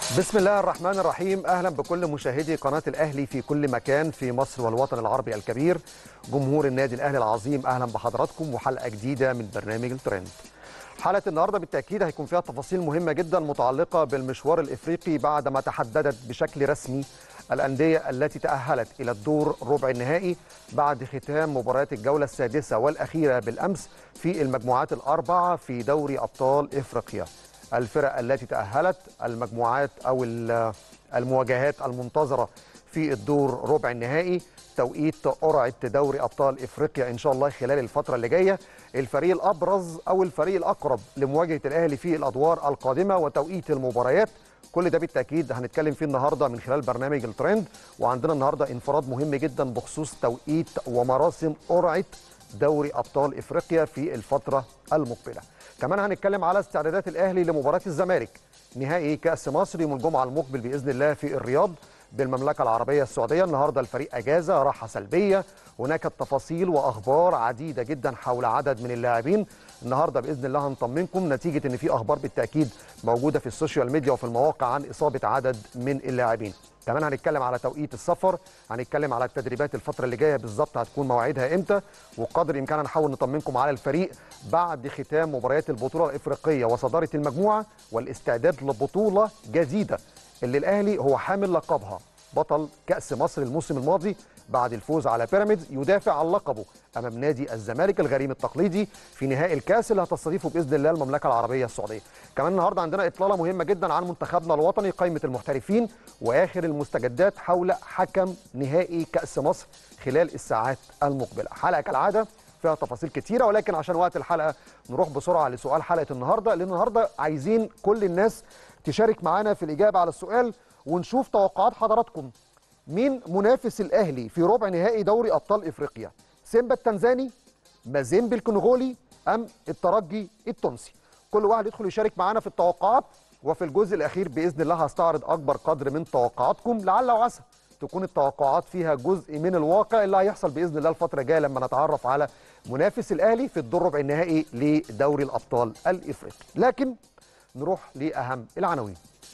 بسم الله الرحمن الرحيم اهلا بكل مشاهدي قناه الاهلي في كل مكان في مصر والوطن العربي الكبير جمهور النادي الاهلي العظيم اهلا بحضراتكم وحلقه جديده من برنامج الترند حلقه النهارده بالتاكيد هيكون فيها تفاصيل مهمه جدا متعلقه بالمشوار الافريقي بعد ما تحددت بشكل رسمي الانديه التي تاهلت الى الدور ربع النهائي بعد ختام مباريات الجوله السادسه والاخيره بالامس في المجموعات الاربعه في دوري ابطال افريقيا الفرق التي تأهلت المجموعات أو المواجهات المنتظرة في الدور ربع النهائي توقيت قرعة دوري أبطال إفريقيا إن شاء الله خلال الفترة اللي جاية الفريق الأبرز أو الفريق الأقرب لمواجهة الأهلي في الأدوار القادمة وتوقيت المباريات كل ده بالتأكيد هنتكلم فيه النهاردة من خلال برنامج الترند وعندنا النهاردة انفراد مهم جدا بخصوص توقيت ومراسم قرعة دوري أبطال إفريقيا في الفترة المقبلة كمان هنتكلم على استعدادات الاهلي لمباراه الزمالك نهائي كاس مصر يوم الجمعه المقبل باذن الله في الرياض بالمملكه العربيه السعوديه النهارده الفريق اجازه راحه سلبيه هناك تفاصيل واخبار عديده جدا حول عدد من اللاعبين النهارده باذن الله هنطمنكم نتيجه ان في اخبار بالتاكيد موجوده في السوشيال ميديا وفي المواقع عن اصابه عدد من اللاعبين كمان هنتكلم على توقيت السفر هنتكلم على التدريبات الفتره اللي جايه بالظبط هتكون مواعيدها امتى وقدر الامكان هنحاول نطمنكم على الفريق بعد ختام مباريات البطوله الافريقيه وصداره المجموعه والاستعداد لبطوله جديده اللي الاهلي هو حامل لقبها بطل كاس مصر الموسم الماضي بعد الفوز على بيراميدز يدافع عن لقبه امام نادي الزمالك الغريم التقليدي في نهائي الكاس اللي هتستضيفه باذن الله المملكه العربيه السعوديه. كمان النهارده عندنا اطلاله مهمه جدا عن منتخبنا الوطني قائمه المحترفين واخر المستجدات حول حكم نهائي كاس مصر خلال الساعات المقبله. حلقه كالعاده فيها تفاصيل كتيره ولكن عشان وقت الحلقه نروح بسرعه لسؤال حلقه النهارده لان النهارده عايزين كل الناس تشارك معانا في الاجابه على السؤال ونشوف توقعات حضراتكم مين منافس الاهلي في ربع نهائي دوري ابطال افريقيا سيمبا التنزاني مازيمبي الكونغولي ام الترجي التونسي كل واحد يدخل يشارك معانا في التوقعات وفي الجزء الاخير باذن الله هستعرض اكبر قدر من توقعاتكم لعل وعسى تكون التوقعات فيها جزء من الواقع اللي هيحصل باذن الله الفتره الجايه لما نتعرف على منافس الاهلي في الدور ربع النهائي لدوري الابطال الافريقي لكن نروح لاهم العناوين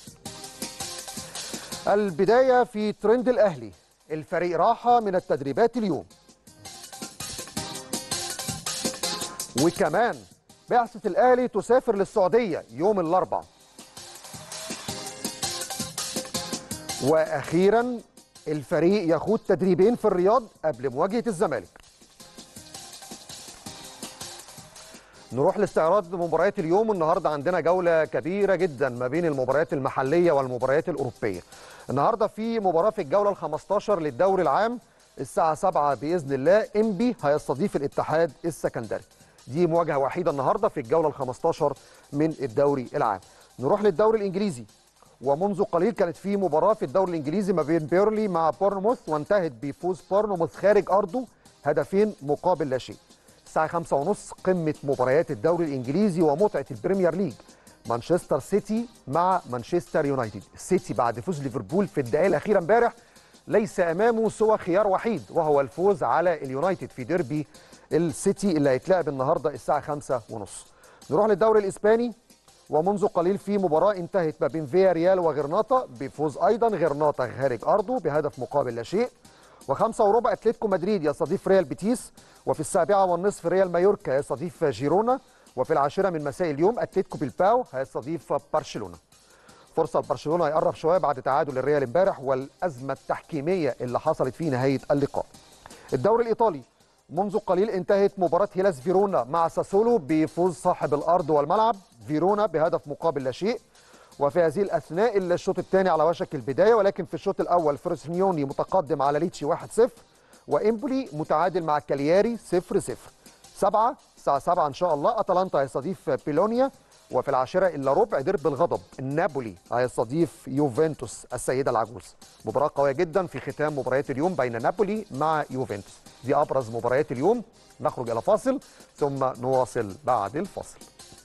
البداية في ترند الأهلي الفريق راحة من التدريبات اليوم وكمان بعثة الأهلي تسافر للسعودية يوم الأربعاء وأخيرا الفريق يخوض تدريبين في الرياض قبل مواجهة الزمالك نروح لاستعراض مباريات اليوم النهارده عندنا جوله كبيره جدا ما بين المباريات المحليه والمباريات الاوروبيه. النهارده في مباراه في الجوله ال15 للدوري العام الساعه 7 باذن الله انبي هيستضيف الاتحاد السكندري. دي مواجهه وحيده النهارده في الجوله ال15 من الدوري العام. نروح للدوري الانجليزي ومنذ قليل كانت في مباراه في الدوري الانجليزي ما بين بيرلي مع بورنموث وانتهت بفوز بورنموث خارج ارضه هدفين مقابل لا شيء. الساعة 5 ونص قمة مباريات الدوري الإنجليزي ومتعة البريمير ليج مانشستر سيتي مع مانشستر يونايتد السيتي بعد فوز ليفربول في الدقائق الأخيرة امبارح ليس أمامه سوى خيار وحيد وهو الفوز على اليونايتد في ديربي السيتي اللي هيتلعب النهاردة الساعة 5 ونص نروح للدوري الإسباني ومنذ قليل في مباراة انتهت ما بين فيا ريال وغرناطة بفوز أيضا غرناطة خارج أرضه بهدف مقابل لا شيء وخمسة وربع اتلتيكو مدريد يستضيف ريال بيتيس وفي السابعة والنصف ريال مايوركا يستضيف جيرونا وفي العاشرة من مساء اليوم اتلتيكو بيلباو هيستضيف برشلونة فرصة لبرشلونة يقرب شوية بعد تعادل الريال امبارح والأزمة التحكيمية اللي حصلت في نهاية اللقاء الدوري الإيطالي منذ قليل انتهت مباراة هيلاس فيرونا مع ساسولو بفوز صاحب الأرض والملعب فيرونا بهدف مقابل لا شيء وفي هذه الاثناء الشوط الثاني على وشك البدايه ولكن في الشوط الاول فروسينيوني متقدم على ليتشي 1-0 وامبولي متعادل مع كالياري 0-0 7 الساعه 7 ان شاء الله اتلانتا هيستضيف بيلونيا وفي العاشره الا ربع درب الغضب نابولي هيستضيف يوفنتوس السيده العجوز مباراه قويه جدا في ختام مباريات اليوم بين نابولي مع يوفنتوس دي ابرز مباريات اليوم نخرج الى فاصل ثم نواصل بعد الفاصل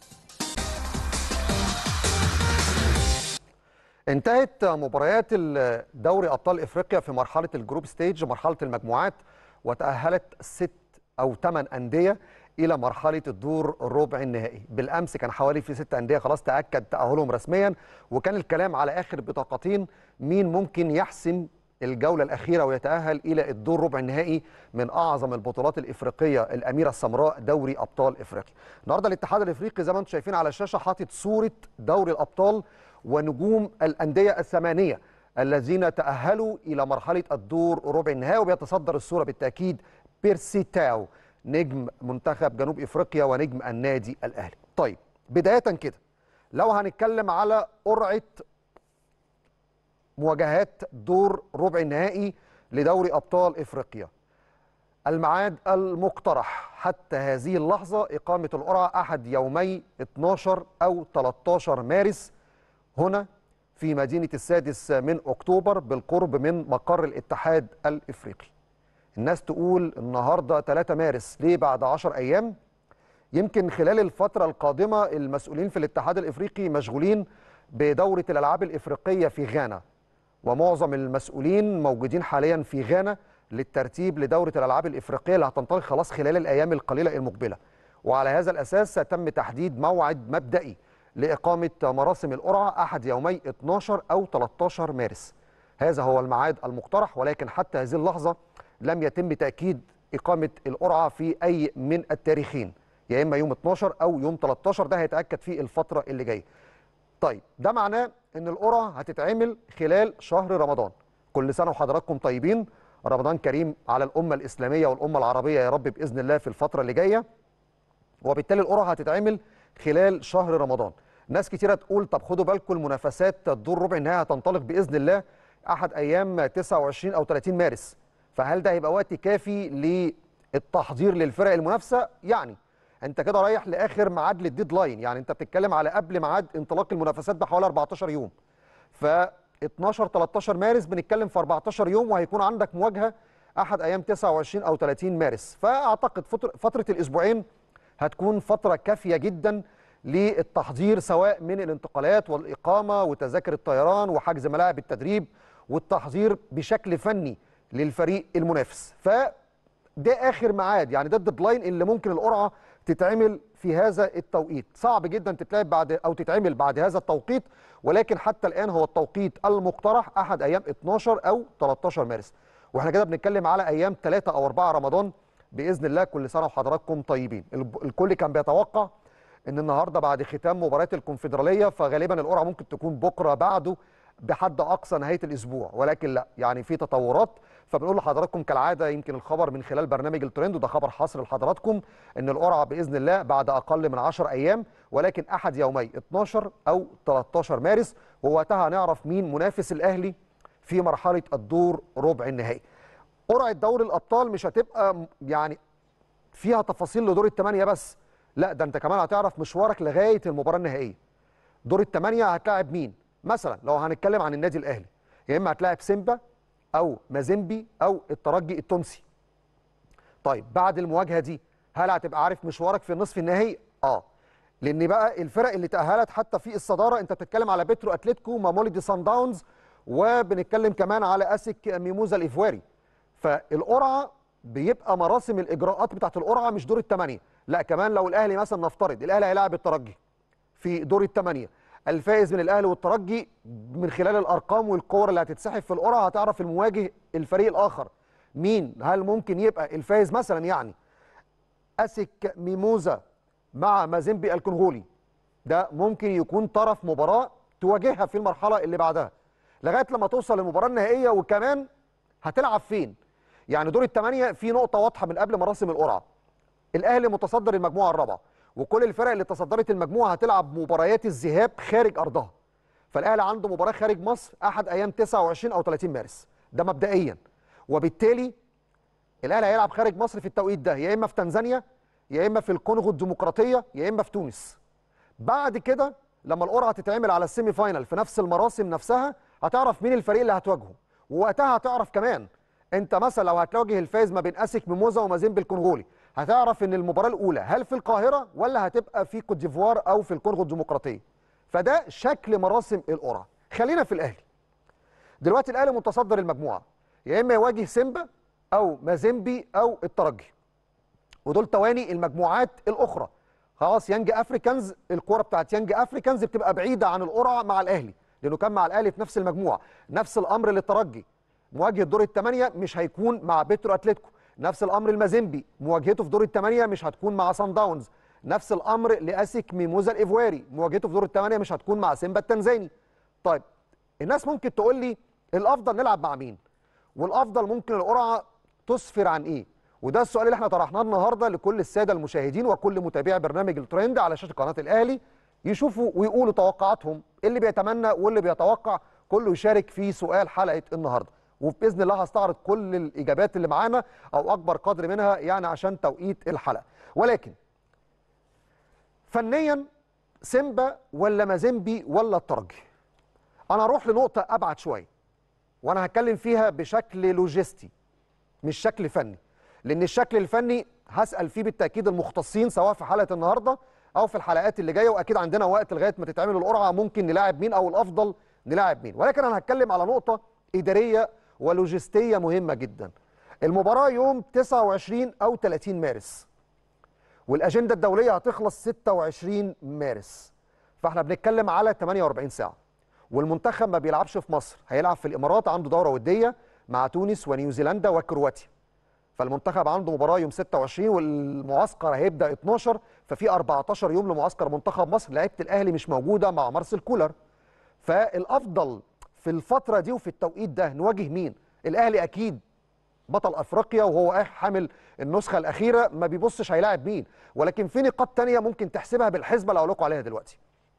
انتهت مباريات دوري ابطال افريقيا في مرحله الجروب ستيج مرحله المجموعات وتاهلت ست او ثمان انديه الى مرحله الدور الربع النهائي بالامس كان حوالي في ست انديه خلاص تاكد تاهلهم رسميا وكان الكلام على اخر بطاقتين مين ممكن يحسم الجوله الاخيره ويتاهل الى الدور ربع النهائي من اعظم البطولات الافريقيه الاميره السمراء دوري ابطال افريقيا النهارده الاتحاد الافريقي زي ما انتم شايفين على الشاشه حاطط صوره دوري الابطال ونجوم الانديه الثمانيه الذين تاهلوا الى مرحله الدور ربع النهائي وبيتصدر الصوره بالتاكيد بيرسي تاو نجم منتخب جنوب افريقيا ونجم النادي الاهلي طيب بدايه كده لو هنتكلم على قرعه مواجهات دور ربع النهائي لدوري ابطال افريقيا الميعاد المقترح حتى هذه اللحظه اقامه القرعه احد يومي 12 او 13 مارس هنا في مدينه السادس من اكتوبر بالقرب من مقر الاتحاد الافريقي الناس تقول النهارده 3 مارس ليه بعد 10 ايام يمكن خلال الفتره القادمه المسؤولين في الاتحاد الافريقي مشغولين بدوره الالعاب الافريقيه في غانا ومعظم المسؤولين موجودين حاليا في غانا للترتيب لدوره الالعاب الافريقيه اللي هتنطلق خلاص خلال الايام القليله المقبله وعلى هذا الاساس سيتم تحديد موعد مبدئي لاقامه مراسم القرعه احد يومي 12 او 13 مارس هذا هو الميعاد المقترح ولكن حتى هذه اللحظه لم يتم تاكيد اقامه القرعه في اي من التاريخين يا اما يوم 12 او يوم 13 ده هيتاكد في الفتره اللي جايه طيب ده معناه ان القرعه هتتعمل خلال شهر رمضان كل سنه وحضراتكم طيبين رمضان كريم على الامه الاسلاميه والامه العربيه يا رب باذن الله في الفتره اللي جايه وبالتالي القرعه هتتعمل خلال شهر رمضان ناس كتيره تقول طب خدوا بالكم المنافسات الدور ربع النهائي هتنطلق باذن الله احد ايام 29 او 30 مارس فهل ده هيبقى وقت كافي للتحضير للفرق المنافسه يعني انت كده رايح لاخر ميعاد للديدلاين يعني انت بتتكلم على قبل ميعاد انطلاق المنافسات بحوالي 14 يوم ف 12 13 مارس بنتكلم في 14 يوم وهيكون عندك مواجهه احد ايام 29 او 30 مارس فاعتقد فتره الاسبوعين هتكون فتره كافيه جدا للتحضير سواء من الانتقالات والاقامه وتذاكر الطيران وحجز ملاعب التدريب والتحضير بشكل فني للفريق المنافس فده اخر ميعاد يعني ده الديدلاين اللي ممكن القرعه تتعمل في هذا التوقيت صعب جدا تتلعب بعد او تتعمل بعد هذا التوقيت ولكن حتى الان هو التوقيت المقترح احد ايام 12 او 13 مارس واحنا كده بنتكلم على ايام 3 او 4 رمضان باذن الله كل سنه وحضراتكم طيبين الكل كان بيتوقع ان النهارده بعد ختام مباراه الكونفدراليه فغالبا القرعه ممكن تكون بكره بعده بحد اقصى نهايه الاسبوع ولكن لا يعني في تطورات فبنقول لحضراتكم كالعاده يمكن الخبر من خلال برنامج الترند وده خبر حصر لحضراتكم ان القرعه باذن الله بعد اقل من 10 ايام ولكن احد يومي 12 او 13 مارس ووقتها هنعرف مين منافس الاهلي في مرحله الدور ربع النهائي. قرعه دوري الابطال مش هتبقى يعني فيها تفاصيل لدور الثمانيه بس لا ده انت كمان هتعرف مشوارك لغايه المباراه النهائيه. دور الثمانيه هتلاعب مين؟ مثلا لو هنتكلم عن النادي الاهلي يا اما هتلاعب سيمبا او مازيمبي او الترجي التونسي طيب بعد المواجهه دي هل هتبقى عارف مشوارك في النصف النهائي اه لان بقى الفرق اللي تاهلت حتى في الصداره انت بتتكلم على بيترو اتلتيكو ماموليدي سان داونز وبنتكلم كمان على اسك ميموزا الايفواري فالقرعه بيبقى مراسم الاجراءات بتاعت القرعه مش دور الثمانيه لا كمان لو الاهلي مثلا نفترض الاهلي هيلاعب الترجي في دور الثمانيه الفائز من الاهلي والترجي من خلال الارقام والكور اللي هتتسحب في القرعه هتعرف المواجه الفريق الاخر مين هل ممكن يبقى الفائز مثلا يعني اسك ميموزا مع مازيمبي الكونغولي ده ممكن يكون طرف مباراه تواجهها في المرحله اللي بعدها لغايه لما توصل للمباراه النهائيه وكمان هتلعب فين يعني دور الثمانيه في نقطه واضحه من قبل مراسم القرعه الاهلي متصدر المجموعه الرابعه وكل الفرق اللي تصدرت المجموعه هتلعب مباريات الذهاب خارج ارضها فالاهلي عنده مباراه خارج مصر احد ايام 29 او 30 مارس ده مبدئيا وبالتالي الاهلي هيلعب خارج مصر في التوقيت ده يا اما في تنزانيا يا اما في الكونغو الديمقراطيه يا اما في تونس بعد كده لما القرعه تتعمل على السيمي فاينال في نفس المراسم نفسها هتعرف مين الفريق اللي هتواجهه ووقتها هتعرف كمان انت مثلا لو هتواجه الفايز ما بين اسك ميموزا ومازيمبي الكونغولي هتعرف ان المباراه الاولى هل في القاهره ولا هتبقى في كوت ديفوار او في الكونغو الديمقراطيه فده شكل مراسم القرعه خلينا في الاهلي دلوقتي الاهلي متصدر المجموعه يا اما يواجه سيمبا او مازيمبي او الترجي ودول تواني المجموعات الاخرى خلاص يانج افريكانز الكوره بتاعت يانج افريكانز بتبقى بعيده عن القرعه مع الاهلي لانه كان مع الاهلي في نفس المجموعه نفس الامر للترجي مواجهه دور الثمانيه مش هيكون مع بيترو اتلتيكو نفس الامر المازيمبي مواجهته في دور الثمانيه مش هتكون مع سان داونز نفس الامر لاسك ميموزا الايفواري مواجهته في دور الثمانيه مش هتكون مع سيمبا التنزاني طيب الناس ممكن تقول لي الافضل نلعب مع مين والافضل ممكن القرعه تسفر عن ايه وده السؤال اللي احنا طرحناه النهارده لكل الساده المشاهدين وكل متابعي برنامج الترند على شاشه قناه الاهلي يشوفوا ويقولوا توقعاتهم اللي بيتمنى واللي بيتوقع كله يشارك في سؤال حلقه النهارده وباذن الله هستعرض كل الاجابات اللي معانا او اكبر قدر منها يعني عشان توقيت الحلقه ولكن فنيا سيمبا ولا مازيمبي ولا الترجي انا اروح لنقطه ابعد شويه وانا هتكلم فيها بشكل لوجستي مش شكل فني لان الشكل الفني هسال فيه بالتاكيد المختصين سواء في حلقه النهارده او في الحلقات اللي جايه واكيد عندنا وقت لغايه ما تتعمل القرعه ممكن نلاعب مين او الافضل نلاعب مين ولكن انا هتكلم على نقطه اداريه ولوجستيه مهمه جدا المباراه يوم 29 او 30 مارس والاجنده الدوليه هتخلص 26 مارس فاحنا بنتكلم على 48 ساعه والمنتخب ما بيلعبش في مصر هيلعب في الامارات عنده دوره وديه مع تونس ونيوزيلندا وكرواتيا فالمنتخب عنده مباراه يوم 26 والمعسكر هيبدا 12 ففي 14 يوم لمعسكر منتخب مصر لعيبه الاهلي مش موجوده مع مارسيل كولر فالافضل في الفتره دي وفي التوقيت ده نواجه مين الاهلي اكيد بطل افريقيا وهو حامل النسخه الاخيره ما بيبصش هيلاعب مين ولكن في نقاط تانية ممكن تحسبها بالحسبه اللي هقول لكم عليها دلوقتي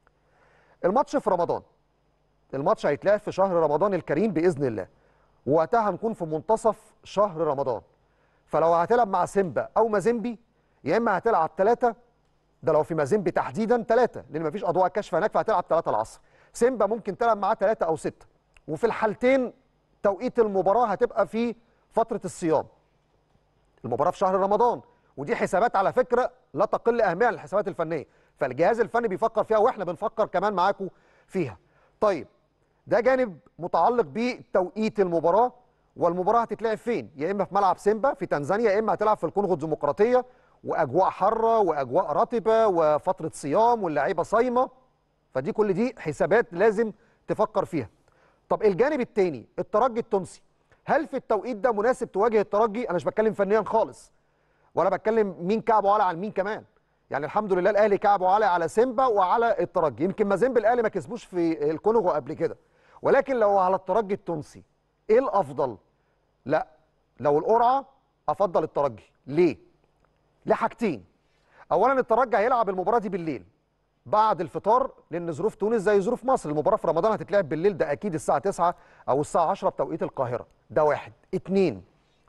الماتش في رمضان الماتش هيتلعب في شهر رمضان الكريم باذن الله ووقتها هنكون في منتصف شهر رمضان فلو هتلعب مع سيمبا او مازيمبي يا اما هتلعب ثلاثه ده لو في مازيمبي تحديدا ثلاثه لان مفيش اضواء كشف هناك فهتلعب ثلاثه العصر سيمبا ممكن تلعب معاه ثلاثه او سته وفي الحالتين توقيت المباراه هتبقى في فتره الصيام المباراه في شهر رمضان ودي حسابات على فكره لا تقل اهميه عن الحسابات الفنيه فالجهاز الفني بيفكر فيها واحنا بنفكر كمان معاكم فيها طيب ده جانب متعلق بتوقيت المباراه والمباراه هتتلعب فين يا اما في ملعب سيمبا في تنزانيا يا اما هتلعب في الكونغو الديمقراطيه واجواء حاره واجواء رطبه وفتره صيام واللعيبه صايمه فدي كل دي حسابات لازم تفكر فيها طب الجانب الثاني الترجي التونسي هل في التوقيت ده مناسب تواجه الترجي انا مش بتكلم فنيا خالص ولا بتكلم مين كعبه على على مين كمان يعني الحمد لله الاهلي كعبه على على سيمبا وعلى الترجي يمكن مازيمبي الاهلي ما كسبوش في الكونغو قبل كده ولكن لو على الترجي التونسي ايه الافضل لا لو القرعه افضل الترجي ليه لحاجتين اولا الترجي هيلعب المباراه دي بالليل بعد الفطار لان ظروف تونس زي ظروف مصر المباراه في رمضان هتتلعب بالليل ده اكيد الساعه 9 او الساعه 10 بتوقيت القاهره ده واحد اتنين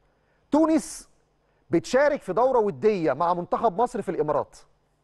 تونس بتشارك في دوره وديه مع منتخب مصر في الامارات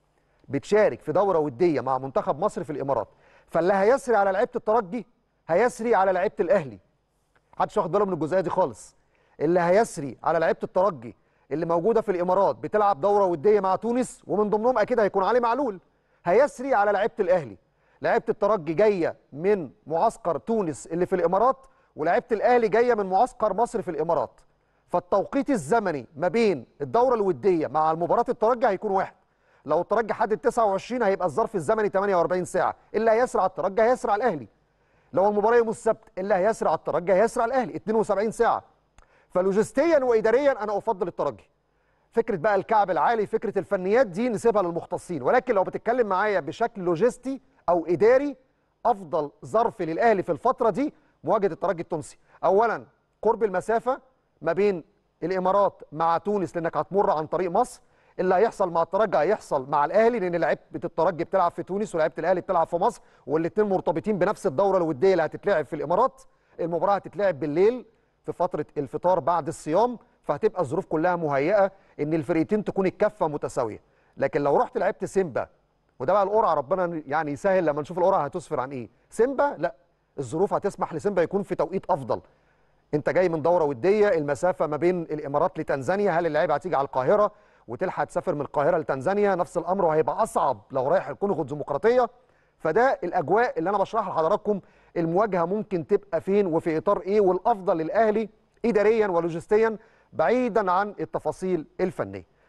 بتشارك في دوره وديه مع منتخب مصر في الامارات فاللي هيسري على لعيبه الترجي هيسري على لعيبه الاهلي محدش واخد باله من الجزئيه دي خالص اللي هيسري على لعيبه الترجي اللي موجوده في الامارات بتلعب دوره وديه مع تونس ومن ضمنهم اكيد هيكون علي معلول هيسري على لعيبه الاهلي لعيبه الترجي جايه من معسكر تونس اللي في الامارات ولعيبه الاهلي جايه من معسكر مصر في الامارات فالتوقيت الزمني ما بين الدوره الوديه مع المباراه الترجي هيكون واحد لو الترجي حدد 29 هيبقى الظرف الزمني 48 ساعه اللي هيسرع على الترجي هيسرع على الاهلي لو المباراه يوم السبت اللي هيسرع على الترجي هيسرع على الاهلي 72 ساعه فلوجستيا واداريا انا افضل الترجي فكره بقى الكعب العالي فكره الفنيات دي نسيبها للمختصين ولكن لو بتتكلم معايا بشكل لوجستي او اداري افضل ظرف للاهلي في الفتره دي مواجهه الترجي التونسي اولا قرب المسافه ما بين الامارات مع تونس لانك هتمر عن طريق مصر اللي هيحصل مع الترجي هيحصل مع الاهلي لان لعيبه الترجي بتلعب في تونس ولعيبه الاهلي بتلعب في مصر والاثنين مرتبطين بنفس الدوره الوديه اللي هتتلعب في الامارات المباراه هتتلعب بالليل في فتره الفطار بعد الصيام فهتبقى الظروف كلها مهيئه ان الفريقين تكون الكفه متساويه لكن لو رحت لعبت سيمبا وده بقى القرعه ربنا يعني يسهل لما نشوف القرعه هتسفر عن ايه سيمبا لا الظروف هتسمح لسيمبا يكون في توقيت افضل انت جاي من دوره وديه المسافه ما بين الامارات لتنزانيا هل اللعيبه هتيجي على القاهره وتلحق تسافر من القاهره لتنزانيا نفس الامر وهيبقى اصعب لو رايح الكونغو الديمقراطيه فده الاجواء اللي انا بشرحها لحضراتكم المواجهه ممكن تبقى فين وفي اطار ايه والافضل للاهلي اداريا ولوجستيا بعيدا عن التفاصيل الفنيه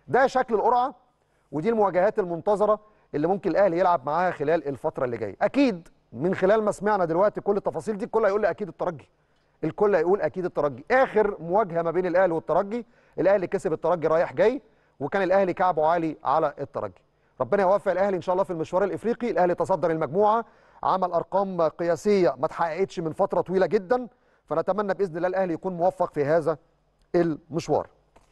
ده شكل القرعه ودي المواجهات المنتظره اللي ممكن الاهلي يلعب معاها خلال الفتره اللي جايه اكيد من خلال ما سمعنا دلوقتي كل التفاصيل دي الكل هيقول لي اكيد الترجي الكل هيقول اكيد الترجي اخر مواجهه ما بين الاهلي والترجي الاهلي كسب الترجي رايح جاي وكان الاهلي كعبه عالي على الترجي ربنا يوفق الاهلي ان شاء الله في المشوار الافريقي الاهلي تصدر المجموعه عمل ارقام قياسيه ما اتحققتش من فتره طويله جدا فنتمنى باذن الله الاهلي يكون موفق في هذا المشوار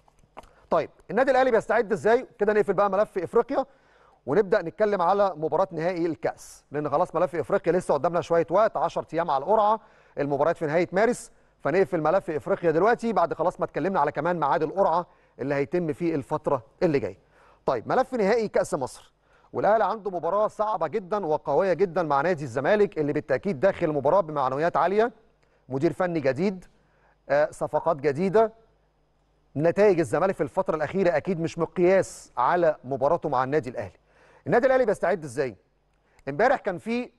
طيب النادي الاهلي بيستعد ازاي كده نقفل بقى ملف افريقيا ونبدا نتكلم على مباراه نهائي الكاس لان خلاص ملف افريقيا لسه قدامنا شويه وقت 10 ايام على القرعه المباريات في نهايه مارس فنقفل ملف افريقيا دلوقتي بعد خلاص ما اتكلمنا على كمان ميعاد القرعه اللي هيتم في الفتره اللي جايه طيب ملف نهائي كاس مصر والاهلي عنده مباراه صعبه جدا وقويه جدا مع نادي الزمالك اللي بالتاكيد داخل المباراه بمعنويات عاليه مدير فني جديد آه، صفقات جديده نتائج الزمالك في الفتره الاخيره اكيد مش مقياس على مباراته مع النادي الاهلي النادي الاهلي بيستعد ازاي امبارح كان في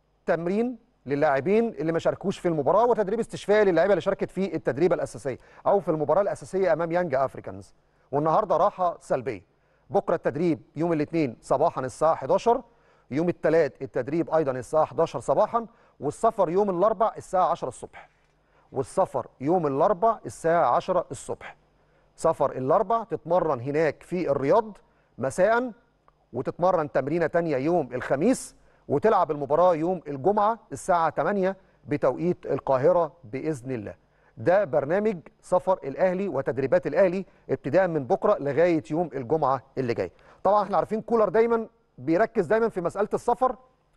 تمرين للاعبين اللي ما شاركوش في المباراه وتدريب استشفائي للاعيبه اللي شاركت في التدريبه الاساسيه او في المباراه الاساسيه امام يانج افريكانز والنهارده راحه سلبيه بكره التدريب يوم الاثنين صباحا الساعه 11 يوم الثلاث التدريب ايضا الساعه 11 صباحا والسفر يوم الاربع الساعه 10 الصبح والسفر يوم الاربع الساعه 10 الصبح سفر الاربع تتمرن هناك في الرياض مساء وتتمرن تمرينه تانية يوم الخميس وتلعب المباراه يوم الجمعه الساعه 8 بتوقيت القاهره باذن الله ده برنامج سفر الاهلي وتدريبات الاهلي ابتداء من بكره لغايه يوم الجمعه اللي جاي طبعا احنا عارفين كولر دايما بيركز دايما في مساله السفر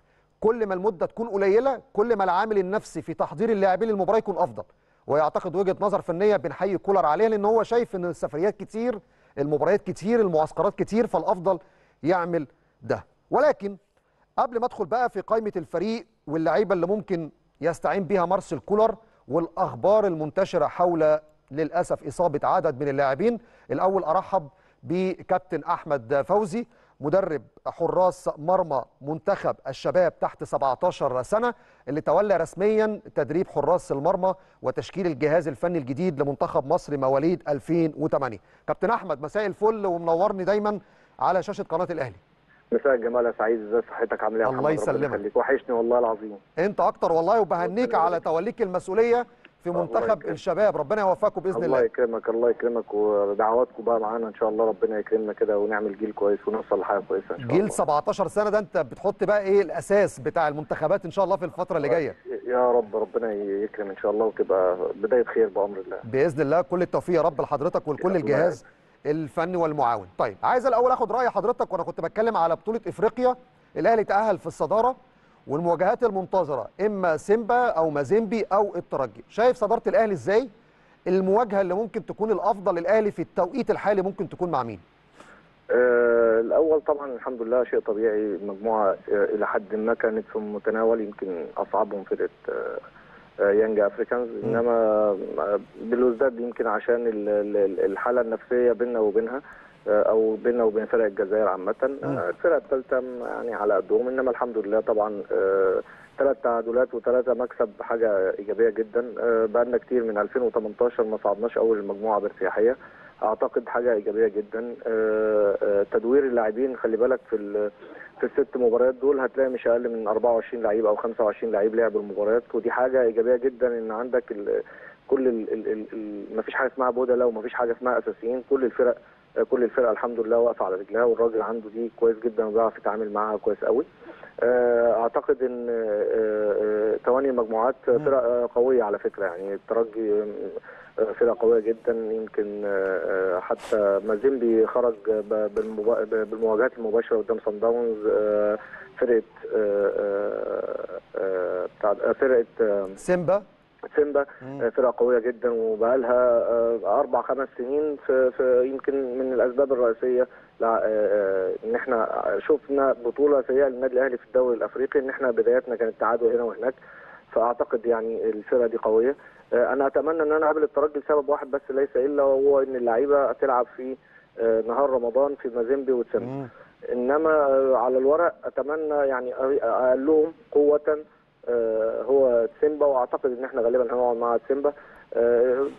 كل ما المده تكون قليله كل ما العامل النفسي في تحضير اللاعبين للمباراه يكون افضل ويعتقد وجهه نظر فنيه بنحيي كولر عليها لان هو شايف ان السفريات كتير المباريات كتير المعسكرات كتير فالافضل يعمل ده ولكن قبل ما ادخل بقى في قائمه الفريق واللعيبه اللي ممكن يستعين بيها مارسيل كولر والاخبار المنتشره حول للاسف اصابه عدد من اللاعبين الاول ارحب بكابتن احمد فوزي مدرب حراس مرمى منتخب الشباب تحت 17 سنه اللي تولى رسميا تدريب حراس المرمى وتشكيل الجهاز الفني الجديد لمنتخب مصر مواليد 2008 كابتن احمد مساء الفل ومنورني دايما على شاشه قناه الاهلي مساء الجمال يا سعيد ازي صحتك عامل ايه يا الله محمد؟ ربنا يسلمك. يخليك وحشني والله العظيم انت اكتر والله وبهنيك على توليك المسؤوليه في الله منتخب يكرمك. الشباب ربنا يوفقكم باذن الله الله يكرمك الله يكرمك ودعواتكم بقى معانا ان شاء الله ربنا يكرمنا كده ونعمل جيل كويس ونوصل لحاجه كويسه ان شاء جيل الله 17 سنه ده انت بتحط بقى ايه الاساس بتاع المنتخبات ان شاء الله في الفتره اللي جايه يا رب ربنا يكرم ان شاء الله وتبقى بدايه خير بامر الله باذن الله كل التوفيق يا رب لحضرتك ولكل الله الجهاز الفني والمعاون طيب عايز الاول اخد راي حضرتك وانا كنت بتكلم على بطوله افريقيا الاهلي تاهل في الصداره والمواجهات المنتظره اما سيمبا او مازيمبي او الترجي شايف صداره الاهلي ازاي المواجهه اللي ممكن تكون الافضل للاهلي في التوقيت الحالي ممكن تكون مع مين آه، الاول طبعا الحمد لله شيء طبيعي المجموعه آه، الى حد ما كانت في المتناول يمكن اصعبهم فرقه آه، آه، يانج افريكانز انما آه، بالوزداد يمكن عشان ال- ال- الحاله النفسيه بيننا وبينها آه، او بيننا وبين فرق الجزائر عامه آه، الفرقه الثالثه يعني على قدهم انما الحمد لله طبعا ثلاث تعادلات وثلاثه مكسب حاجه ايجابيه جدا آه، بقالنا كتير من 2018 ما صعدناش اول المجموعه بارتياحيه اعتقد حاجه ايجابيه جدا آه، آه، تدوير اللاعبين خلي بالك في ال- في الست مباريات دول هتلاقي مش اقل من 24 لعيب او 25 لعيب لعبوا المباريات ودي حاجه ايجابيه جدا ان عندك ال كل ال ال ال ال مفيش حاجه اسمها بدلاء ومفيش حاجه اسمها اساسيين كل الفرق آه، كل الفرقه الحمد لله واقفه على رجلها والراجل عنده دي كويس جدا وبيعرف يتعامل معاها كويس قوي آه، اعتقد ان آه، آه، تواني المجموعات فرق آه، قويه على فكره يعني الترجي آه، فرقه قويه جدا يمكن آه، آه، حتى مازيمبي خرج ب- بالمبا- بالمواجهات المباشره قدام صن داونز آه، فرقه آه، آه، آه، بتاع- آه، فرقه آه، سيمبا سيمبا مم. آه، فرقه قويه جدا وبقالها آه، اربع خمس سنين في, في يمكن من الاسباب الرئيسيه لا- آه، آه، ان احنا شفنا بطوله سيئه للنادي الاهلي في الدوري الافريقي ان احنا بداياتنا كانت تعادل هنا وهناك فاعتقد يعني الفرقه دي قويه آه، انا اتمنى ان انا اقابل الترجي لسبب واحد بس ليس الا وهو ان اللعيبه تلعب في آه، نهار رمضان في مازيمبي وتسيمبا مم. انما آه، على الورق اتمنى يعني اقلهم قوه آه، هو سيمبا واعتقد ان احنا غالبا هنقعد مع سيمبا آه،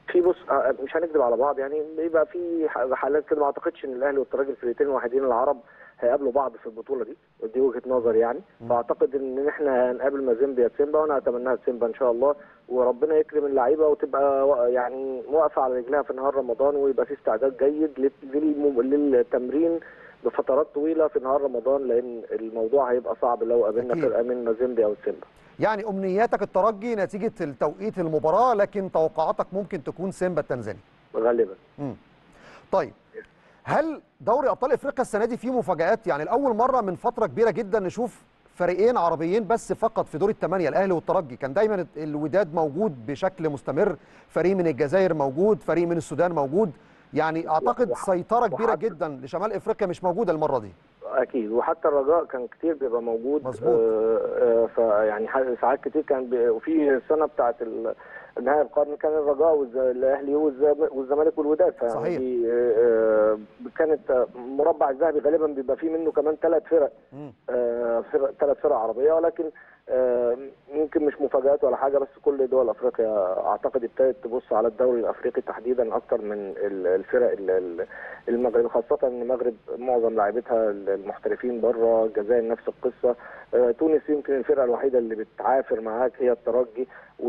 في بص آه، مش هنكذب على بعض يعني بيبقى في ح- حالات كده ما اعتقدش ان الاهلي والترجي الفرقتين الوحيدين العرب هيقابلوا بعض في البطوله دي دي وجهه نظري يعني فاعتقد ان احنا هنقابل مازيمبيا سيمبا وانا اتمناها سيمبا ان شاء الله وربنا يكرم اللعيبه وتبقى و- يعني واقفه على رجلها في نهار رمضان ويبقى في استعداد جيد لل- للم- للتمرين بفترات طويله في نهار رمضان لان الموضوع هيبقى صعب لو قابلنا أكيد. فرقه من مازيمبيا او سيمبا يعني امنياتك الترجي نتيجه التوقيت المباراه لكن توقعاتك ممكن تكون سيمبا التنزاني غالبا طيب هل دوري ابطال افريقيا السنه دي فيه مفاجات يعني لاول مره من فتره كبيره جدا نشوف فريقين عربيين بس فقط في دور الثمانيه الاهلي والترجي كان دايما الوداد موجود بشكل مستمر فريق من الجزائر موجود فريق من السودان موجود يعني اعتقد وح- سيطره كبيره وحتى- جدا لشمال افريقيا مش موجوده المره دي اكيد وحتى الرجاء كان كتير بيبقى موجود مظبوط. آه، آه، فيعني ح- ساعات كتير كان بي- وفي السنه بتاعت ال- نهاية القرن كان الرجاء والز- الاهلي والزم- والزمالك والوداد فيعني صحيح. دي، آه، آه، كانت آه، مربع الذهبي غالبا بيبقى فيه منه كمان ثلاث فرق مم. آه، فرق ثلاث فرق عربيه ولكن آه، يمكن مش مفاجآت ولا حاجه بس كل دول افريقيا اعتقد ابتدت تبص على الدوري الافريقي تحديدا اكتر من ال- الفرق ال- ال- المغرب خاصه ان المغرب معظم لاعبتها المحترفين بره الجزائر نفس القصه آه، تونس يمكن الفرقه الوحيده اللي بتعافر معاك هي الترجي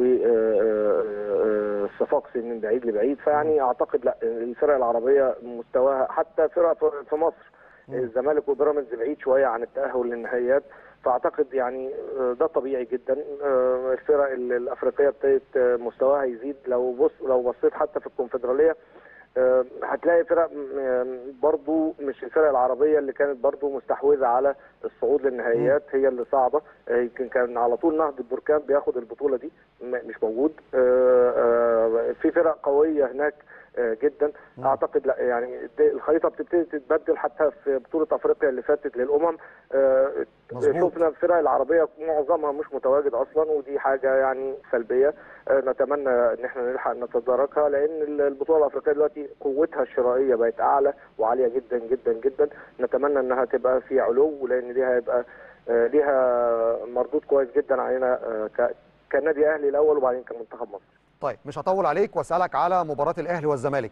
والصفاقسي من بعيد لبعيد فيعني اعتقد لا الفرق العربيه مستواها حتى فرق في- في مصر الزمالك وبيراميدز بعيد شويه عن التاهل للنهائيات فاعتقد يعني آه، ده طبيعي جدا آه، الفرق ال- الافريقيه ابتدت آه، مستواها يزيد لو بص لو بصيت حتى في الكونفدراليه آه، هتلاقي فرق م- آم، برضو مش الفرق العربيه اللي كانت برضو مستحوذه على الصعود للنهائيات هي اللي صعبه آه، يمكن كان على طول نهضه بركان بياخد البطوله دي م- مش موجود آه، آه، في فرق قويه هناك آه، جدا اعتقد لا يعني دي- الخريطه بتبتدي تتبدل حتى في بطوله افريقيا اللي فاتت للامم آه، مظبوط. شفنا الفرق العربيه معظمها مش متواجد اصلا ودي حاجه يعني سلبيه آه، نتمنى ان احنا نلحق نتداركها لان ال- البطوله الافريقيه دلوقتي قوتها الشرائيه بقت اعلى وعاليه جدا جدا جدا نتمنى انها تبقى في علو لان دي هيبقى آه، ليها مردود كويس جدا علينا آه، ك- كنادي اهلي الاول وبعدين كمنتخب مصر طيب مش هطول عليك واسالك على مباراه الاهلي والزمالك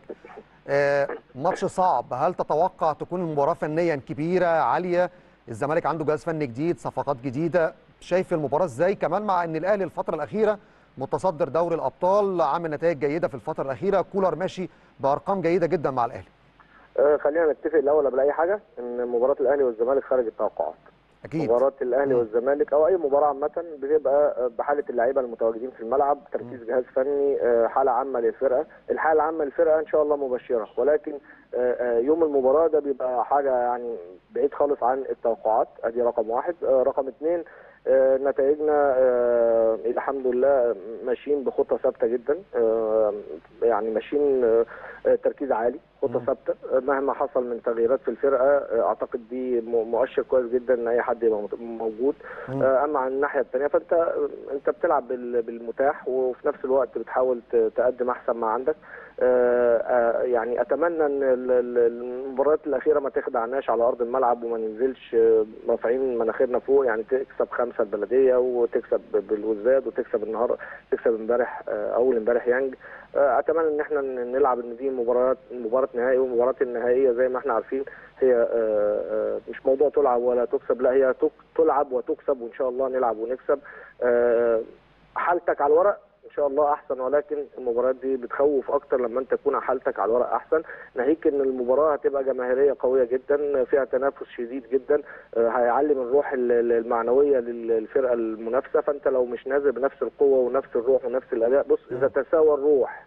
آه ماتش صعب هل تتوقع تكون المباراه فنيا كبيره عاليه الزمالك عنده جهاز فني جديد صفقات جديده شايف المباراه ازاي كمان مع ان الاهلي الفتره الاخيره متصدر دوري الابطال عامل نتائج جيده في الفتره الاخيره كولر ماشي بارقام جيده جدا مع الاهلي آه، خلينا نتفق الاول قبل اي حاجه ان مباراه الاهلي والزمالك خارج التوقعات اكيد مباراة الأهلي مم. والزمالك أو أي مباراة عامة بتبقى بحالة اللعيبة المتواجدين في الملعب تركيز جهاز فني آه، حالة عامة للفرقة الحالة العامة للفرقة إن شاء الله مبشرة ولكن آه، آه، يوم المباراة ده بيبقى حاجة يعني بعيد خالص عن التوقعات أدي رقم واحد آه، رقم اتنين آه، نتائجنا آه، الحمد لله ماشيين بخطة ثابتة جدا آه، يعني ماشيين آه، آه، تركيز عالي خطة مم. ثابتة آه، مهما حصل من تغييرات في الفرقة آه، أعتقد دي م- مؤشر كويس جدا إن أي حد يبقى مت- موجود مم. آه، أما عن الناحية الثانية فأنت أنت بتلعب بال- بالمتاح وفي نفس الوقت بتحاول ت- تقدم أحسن ما عندك آه، آه، يعني أتمنى إن ال- ال- المباريات الأخيرة ما تخدعناش على أرض الملعب وما ننزلش آه، رافعين مناخيرنا فوق يعني تكسب خمسة البلدية وتكسب بالوزاد وتكسب النهار تكسب امبارح آه، أول امبارح يانج آه، اتمنى ان احنا ن- نلعب ان دي مباراه مباراه نهائي والمباراه النهائيه زي ما احنا عارفين هي آه، آه، مش موضوع تلعب ولا تكسب لا هي تك- تلعب وتكسب وان شاء الله نلعب ونكسب آه، حالتك على الورق ان شاء الله احسن ولكن المباريات دي بتخوف اكتر لما انت تكون حالتك على الورق احسن ناهيك ان المباراه هتبقى جماهيريه قويه جدا فيها تنافس شديد جدا آه، هيعلم الروح ال- ال- المعنويه لل- للفرقه المنافسه فانت لو مش نازل بنفس القوه ونفس الروح ونفس الاداء بص اذا تساوى الروح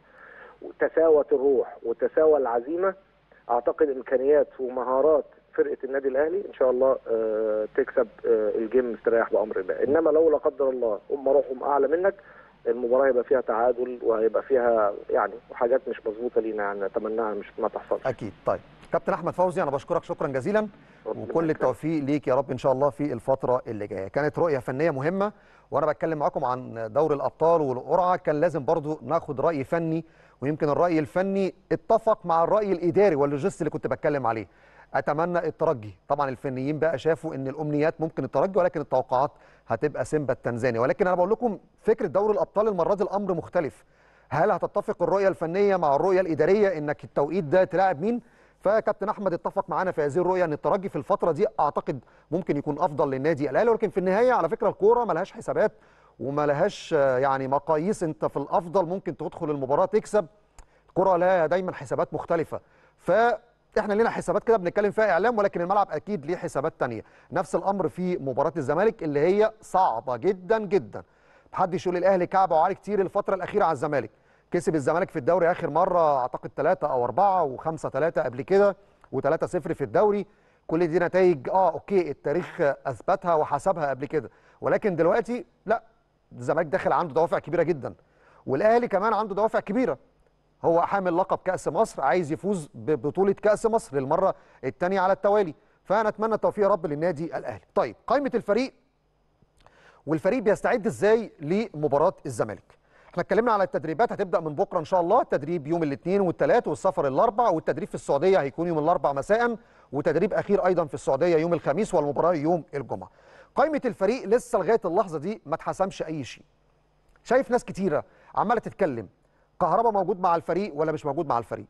وتساوت الروح وتساوى العزيمه اعتقد امكانيات ومهارات فرقه النادي الاهلي ان شاء الله آه، تكسب آه، الجيم مستريح بامر الله انما لو لا قدر الله هم روحهم اعلى منك المباراه هيبقى فيها تعادل وهيبقى فيها يعني حاجات مش مظبوطه لينا يعني نتمناها مش ما تحصلش اكيد طيب كابتن احمد فوزي انا بشكرك شكرا جزيلا ربنا وكل يكرمك. التوفيق ليك يا رب ان شاء الله في الفتره اللي جايه كانت رؤيه فنيه مهمه وانا بتكلم معاكم عن دوري الابطال والقرعه كان لازم برضو ناخد راي فني ويمكن الراي الفني اتفق مع الراي الاداري واللوجستي اللي كنت بتكلم عليه اتمنى الترجي طبعا الفنيين بقى شافوا ان الامنيات ممكن الترجي ولكن التوقعات هتبقى سيمبا التنزاني ولكن انا بقول لكم فكره دوري الابطال المره دي الامر مختلف هل هتتفق الرؤيه الفنيه مع الرؤيه الاداريه انك التوقيت ده تلاعب مين فكابتن احمد اتفق معانا في هذه الرؤيه ان الترجي في الفتره دي اعتقد ممكن يكون افضل للنادي الاهلي ولكن في النهايه على فكره الكوره ملهاش حسابات وما لهاش آه، يعني مقاييس انت في الافضل ممكن تدخل المباراه تكسب الكره لها دايما حسابات مختلفه فاحنا لنا حسابات كده بنتكلم فيها اعلام ولكن الملعب اكيد ليه حسابات تانية نفس الامر في مباراه الزمالك اللي هي صعبه جدا جدا محدش يقول الاهلي كعبه وعالي كتير الفتره الاخيره على الزمالك كسب الزمالك في الدوري اخر مره اعتقد 3 او 4 و5 3 قبل كده و3 0 في الدوري كل دي نتائج اه اوكي التاريخ اثبتها وحسبها قبل كده ولكن دلوقتي لا الزمالك داخل عنده دوافع كبيره جدا والاهلي كمان عنده دوافع كبيره هو حامل لقب كاس مصر عايز يفوز ببطوله كاس مصر للمره الثانيه على التوالي فنتمنى التوفيق يا رب للنادي الاهلي طيب قائمه الفريق والفريق بيستعد ازاي لمباراه الزمالك احنا اتكلمنا على التدريبات هتبدا من بكره ان شاء الله التدريب يوم الاثنين والثلاث والسفر الاربع والتدريب في السعوديه هيكون يوم الاربع مساء وتدريب اخير ايضا في السعوديه يوم الخميس والمباراه يوم الجمعه قائمه الفريق لسه لغايه اللحظه دي ما اتحسمش اي شيء شايف ناس كتيره عماله تتكلم كهربا موجود مع الفريق ولا مش موجود مع الفريق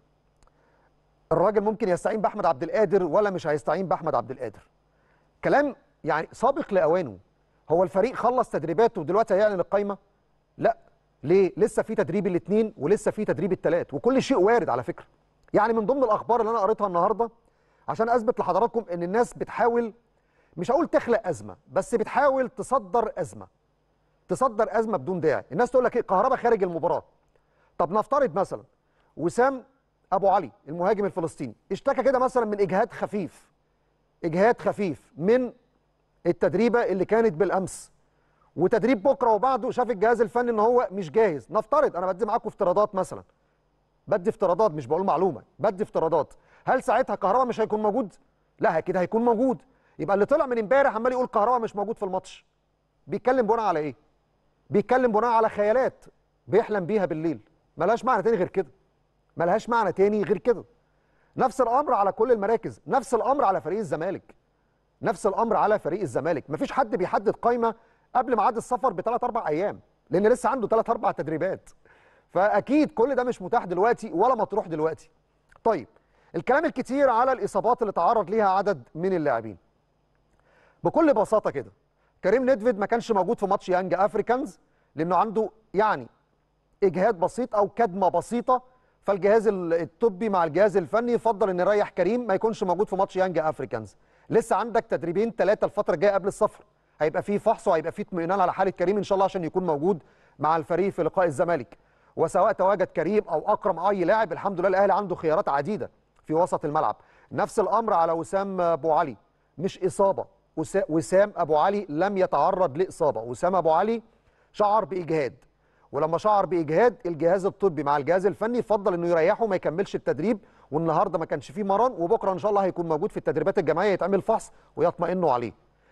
الراجل ممكن يستعين باحمد عبد القادر ولا مش هيستعين باحمد عبد القادر كلام يعني سابق لاوانه هو الفريق خلص تدريباته ودلوقتي هيعلن القايمه لا ليه لسه في تدريب الاثنين ولسه في تدريب الثلاث وكل شيء وارد على فكره يعني من ضمن الاخبار اللي انا قريتها النهارده عشان اثبت لحضراتكم ان الناس بتحاول مش هقول تخلق ازمه بس بتحاول تصدر ازمه تصدر ازمه بدون داعي الناس تقول لك ايه كهربا خارج المباراه طب نفترض مثلا وسام ابو علي المهاجم الفلسطيني اشتكى كده مثلا من اجهاد خفيف اجهاد خفيف من التدريبه اللي كانت بالامس وتدريب بكره وبعده شاف الجهاز الفني ان هو مش جاهز نفترض انا بدي معاكم افتراضات مثلا بدي افتراضات مش بقول معلومه بدي افتراضات هل ساعتها كهربا مش هيكون موجود لا اكيد هيكون موجود يبقى اللي طلع من امبارح عمال يقول كهربا مش موجود في الماتش بيتكلم بناء على ايه بيتكلم بناء على خيالات بيحلم بيها بالليل ملهاش معنى تاني غير كده ملهاش معنى تاني غير كده نفس الامر على كل المراكز نفس الامر على فريق الزمالك نفس الامر على فريق الزمالك مفيش حد بيحدد قائمه قبل ميعاد السفر بثلاث اربع ايام لان لسه عنده ثلاث اربع تدريبات فاكيد كل ده مش متاح دلوقتي ولا مطروح دلوقتي طيب الكلام الكتير على الاصابات اللي تعرض ليها عدد من اللاعبين بكل بساطه كده كريم ندفيد ما كانش موجود في ماتش يانج افريكانز لانه عنده يعني اجهاد بسيط او كدمه بسيطه فالجهاز الطبي مع الجهاز الفني يفضل ان يريح كريم ما يكونش موجود في ماتش يانج افريكانز لسه عندك تدريبين ثلاثه الفتره الجايه قبل السفر هيبقى فيه فحص وهيبقى فيه اطمئنان على حاله كريم ان شاء الله عشان يكون موجود مع الفريق في لقاء الزمالك وسواء تواجد كريم او اكرم اي لاعب الحمد لله الاهلي عنده خيارات عديده في وسط الملعب نفس الامر على وسام ابو علي مش اصابه وسام ابو علي لم يتعرض لاصابه وسام ابو علي شعر باجهاد ولما شعر باجهاد الجهاز الطبي مع الجهاز الفني فضل انه يريحه وما يكملش التدريب والنهارده ما كانش فيه مران وبكره ان شاء الله هيكون موجود في التدريبات الجماعيه يتعمل فحص ويطمئنوا عليه